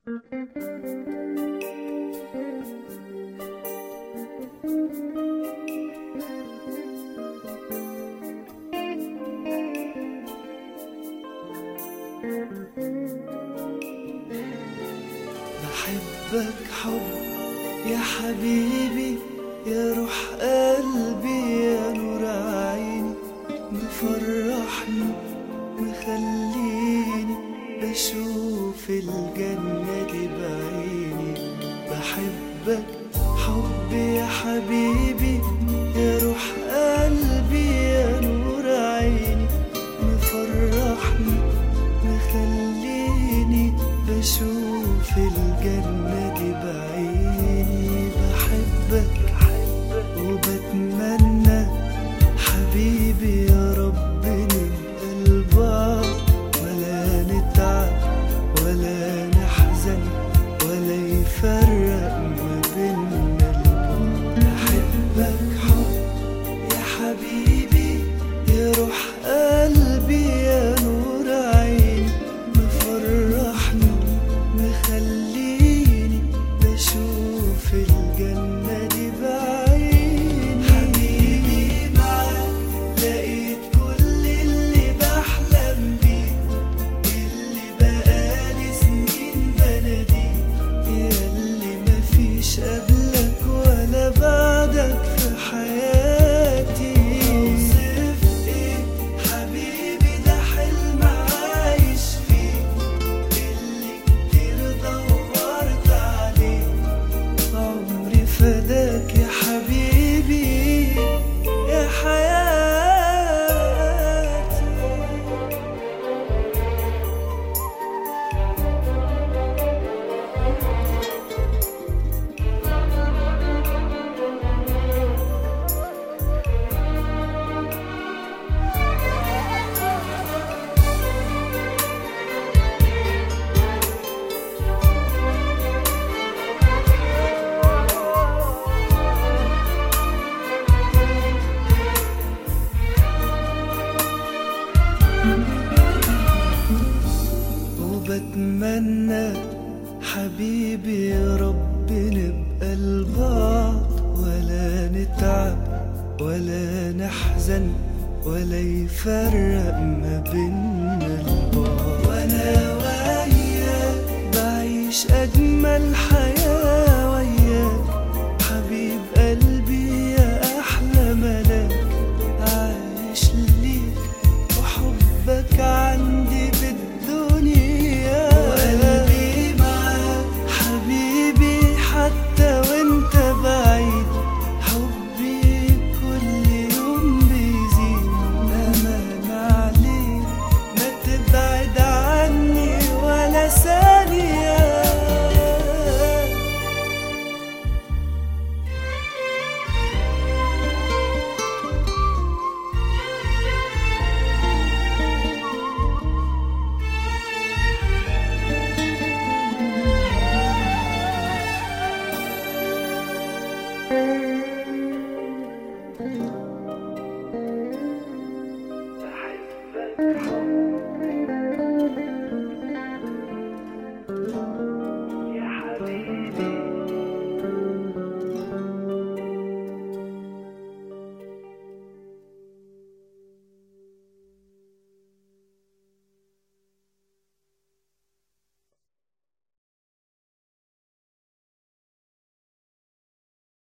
بحبك حب يا حبيبي يا روح قلبي يا نور عيني مفرحني مخليني بشوف الجنة دي بعيني بحبك حب يا حبيبي يا روح قلبي يا نور عيني مفرحني مخليني بشوف الجنة دي بعيني بحبك وبتمنى حبيبي يا رب نبقى البعض ولا نتعب ولا نحزن ولا يفرق ما بينا البعد بحبك حب يا حبيبي يا روح قلبي يا نور عيني مفرحني مخليني بشوف الجنة دي بعيني حبيبي معاك لقيت كل اللي بحلم بيه اللي بقالي سنين بناديه ياللي مفيش قبلك ولا بعدك في حياتي اوصف ايه حبيبي ده حلم عايش فيه اللي كتير دورت عليه عمري فداك يا حبيبي يا حياتي وبتمنى حبيبي يا رب نبقى البعض ولا نتعب ولا نحزن ولا يفرق ما بينا البعض وانا وياك بعيش اجمل حياة